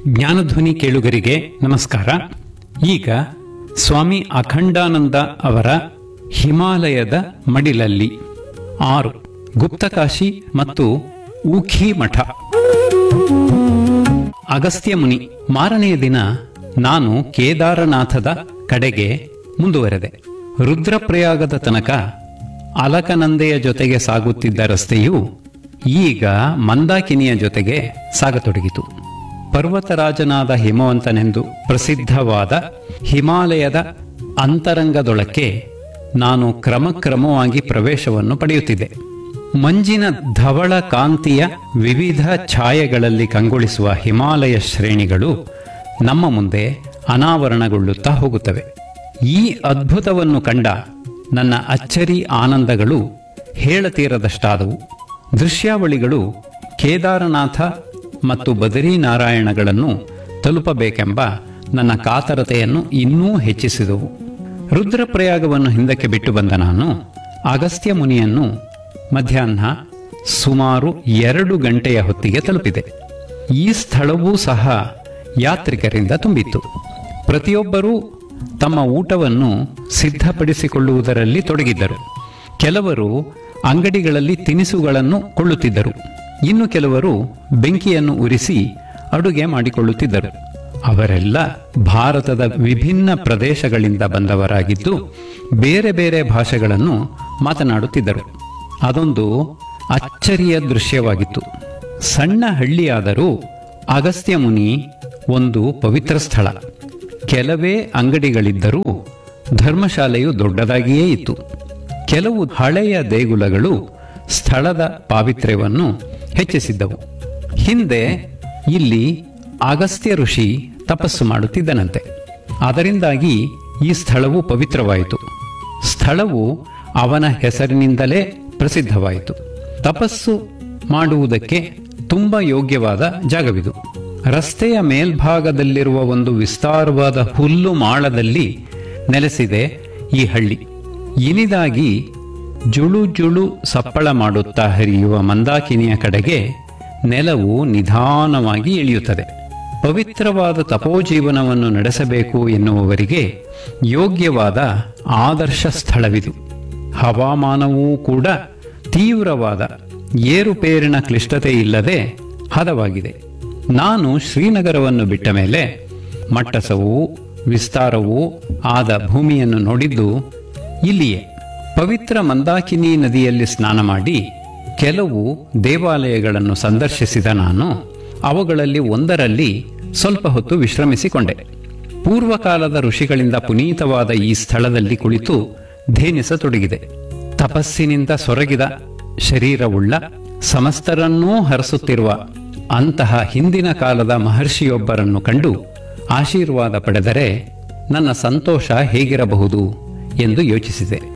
ಜ್ಞಾನಧ್ವನಿ ಕೇಳುಗರಿಗೆ ನಮಸ್ಕಾರ ಈಗ ಸ್ವಾಮಿ ಅಖಂಡಾನಂದ ಅವರ ಹಿಮಾಲಯದ ಮಡಿಲಲ್ಲಿ ಆರು ಗುಪ್ತಕಾಶಿ ಮತ್ತು ಊಖಿ ಮಠ ಅಗಸ್ತ್ಯ ಮುನಿ ಮಾರನೆಯ ದಿನ ನಾನು ಕೇದಾರನಾಥದ ಕಡೆಗೆ ಮುಂದುವರೆದೆ ರುದ್ರಪ್ರಯಾಗದ ತನಕ ಅಲಕನಂದೆಯ ಜೊತೆಗೆ ಸಾಗುತ್ತಿದ್ದ ರಸ್ತೆಯು ಈಗ ಮಂದಾಕಿನಿಯ ಜೊತೆಗೆ ಸಾಗತೊಡಗಿತು ಪರ್ವತರಾಜನಾದ ಹಿಮವಂತನೆಂದು ಪ್ರಸಿದ್ಧವಾದ ಹಿಮಾಲಯದ ಅಂತರಂಗದೊಳಕ್ಕೆ ನಾನು ಕ್ರಮಕ್ರಮವಾಗಿ ಪ್ರವೇಶವನ್ನು ಪಡೆಯುತ್ತಿದ್ದೆ ಮಂಜಿನ ಧವಳ ಕಾಂತಿಯ ವಿವಿಧ ಛಾಯೆಗಳಲ್ಲಿ ಕಂಗೊಳಿಸುವ ಹಿಮಾಲಯ ಶ್ರೇಣಿಗಳು ನಮ್ಮ ಮುಂದೆ ಅನಾವರಣಗೊಳ್ಳುತ್ತಾ ಹೋಗುತ್ತವೆ ಈ ಅದ್ಭುತವನ್ನು ಕಂಡ ನನ್ನ ಅಚ್ಚರಿ ಆನಂದಗಳು ಹೇಳತೀರದಷ್ಟಾದವು ದೃಶ್ಯಾವಳಿಗಳು ಕೇದಾರನಾಥ ಮತ್ತು ಬದರೀನಾರಾಯಣಗಳನ್ನು ತಲುಪಬೇಕೆಂಬ ನನ್ನ ಕಾತರತೆಯನ್ನು ಇನ್ನೂ ಹೆಚ್ಚಿಸಿದವು ರುದ್ರಪ್ರಯಾಗವನ್ನು ಹಿಂದಕ್ಕೆ ಬಿಟ್ಟು ಬಂದ ನಾನು ಅಗಸ್ತ್ಯ ಮುನಿಯನ್ನು ಮಧ್ಯಾಹ್ನ ಸುಮಾರು ಎರಡು ಗಂಟೆಯ ಹೊತ್ತಿಗೆ ತಲುಪಿದೆ ಈ ಸ್ಥಳವೂ ಸಹ ಯಾತ್ರಿಕರಿಂದ ತುಂಬಿತ್ತು ಪ್ರತಿಯೊಬ್ಬರೂ ತಮ್ಮ ಊಟವನ್ನು ಸಿದ್ಧಪಡಿಸಿಕೊಳ್ಳುವುದರಲ್ಲಿ ತೊಡಗಿದ್ದರು ಕೆಲವರು ಅಂಗಡಿಗಳಲ್ಲಿ ತಿನಿಸುಗಳನ್ನು ಕೊಳ್ಳುತ್ತಿದ್ದರು ಇನ್ನು ಕೆಲವರು ಬೆಂಕಿಯನ್ನು ಉರಿಸಿ ಅಡುಗೆ ಮಾಡಿಕೊಳ್ಳುತ್ತಿದ್ದರು ಅವರೆಲ್ಲ ಭಾರತದ ವಿಭಿನ್ನ ಪ್ರದೇಶಗಳಿಂದ ಬಂದವರಾಗಿದ್ದು ಬೇರೆ ಬೇರೆ ಭಾಷೆಗಳನ್ನು ಮಾತನಾಡುತ್ತಿದ್ದರು ಅದೊಂದು ಅಚ್ಚರಿಯ ದೃಶ್ಯವಾಗಿತ್ತು ಸಣ್ಣ ಹಳ್ಳಿಯಾದರೂ ಅಗಸ್ತ್ಯ ಮುನಿ ಒಂದು ಪವಿತ್ರ ಸ್ಥಳ ಕೆಲವೇ ಅಂಗಡಿಗಳಿದ್ದರೂ ಧರ್ಮಶಾಲೆಯು ದೊಡ್ಡದಾಗಿಯೇ ಇತ್ತು ಕೆಲವು ಹಳೆಯ ದೇಗುಲಗಳು ಸ್ಥಳದ ಪಾವಿತ್ರ್ಯವನ್ನು ಹೆಚ್ಚಿಸಿದ್ದವು ಹಿಂದೆ ಇಲ್ಲಿ ಅಗಸ್ತ್ಯ ಋಷಿ ತಪಸ್ಸು ಮಾಡುತ್ತಿದ್ದನಂತೆ ಅದರಿಂದಾಗಿ ಈ ಸ್ಥಳವು ಪವಿತ್ರವಾಯಿತು ಸ್ಥಳವು ಅವನ ಹೆಸರಿನಿಂದಲೇ ಪ್ರಸಿದ್ಧವಾಯಿತು ತಪಸ್ಸು ಮಾಡುವುದಕ್ಕೆ ತುಂಬ ಯೋಗ್ಯವಾದ ಜಾಗವಿದು ರಸ್ತೆಯ ಮೇಲ್ಭಾಗದಲ್ಲಿರುವ ಒಂದು ವಿಸ್ತಾರವಾದ ಹುಲ್ಲು ಮಾಳದಲ್ಲಿ ನೆಲೆಸಿದೆ ಈ ಹಳ್ಳಿ ಇನಿದಾಗಿ ಜುಳು ಜುಳು ಸಪ್ಪಳ ಮಾಡುತ್ತಾ ಹರಿಯುವ ಮಂದಾಕಿನಿಯ ಕಡೆಗೆ ನೆಲವು ನಿಧಾನವಾಗಿ ಇಳಿಯುತ್ತದೆ ಪವಿತ್ರವಾದ ತಪೋಜೀವನವನ್ನು ನಡೆಸಬೇಕು ಎನ್ನುವವರಿಗೆ ಯೋಗ್ಯವಾದ ಆದರ್ಶ ಸ್ಥಳವಿದು ಹವಾಮಾನವೂ ಕೂಡ ತೀವ್ರವಾದ ಏರುಪೇರಿನ ಕ್ಲಿಷ್ಟತೆ ಇಲ್ಲದೆ ಹದವಾಗಿದೆ ನಾನು ಶ್ರೀನಗರವನ್ನು ಬಿಟ್ಟ ಮೇಲೆ ಮಟ್ಟಸವೂ ವಿಸ್ತಾರವೂ ಆದ ಭೂಮಿಯನ್ನು ನೋಡಿದ್ದು ಇಲ್ಲಿಯೇ ಪವಿತ್ರ ಮಂದಾಕಿನಿ ನದಿಯಲ್ಲಿ ಸ್ನಾನ ಮಾಡಿ ಕೆಲವು ದೇವಾಲಯಗಳನ್ನು ಸಂದರ್ಶಿಸಿದ ನಾನು ಅವುಗಳಲ್ಲಿ ಒಂದರಲ್ಲಿ ಸ್ವಲ್ಪ ಹೊತ್ತು ವಿಶ್ರಮಿಸಿಕೊಂಡೆ ಪೂರ್ವಕಾಲದ ಋಷಿಗಳಿಂದ ಪುನೀತವಾದ ಈ ಸ್ಥಳದಲ್ಲಿ ಕುಳಿತು ಧೇನಿಸತೊಡಗಿದೆ ತಪಸ್ಸಿನಿಂದ ಸೊರಗಿದ ಶರೀರವುಳ್ಳ ಸಮಸ್ತರನ್ನೂ ಹರಸುತ್ತಿರುವ ಅಂತಹ ಹಿಂದಿನ ಕಾಲದ ಮಹರ್ಷಿಯೊಬ್ಬರನ್ನು ಕಂಡು ಆಶೀರ್ವಾದ ಪಡೆದರೆ ನನ್ನ ಸಂತೋಷ ಹೇಗಿರಬಹುದು ಎಂದು ಯೋಚಿಸಿದೆ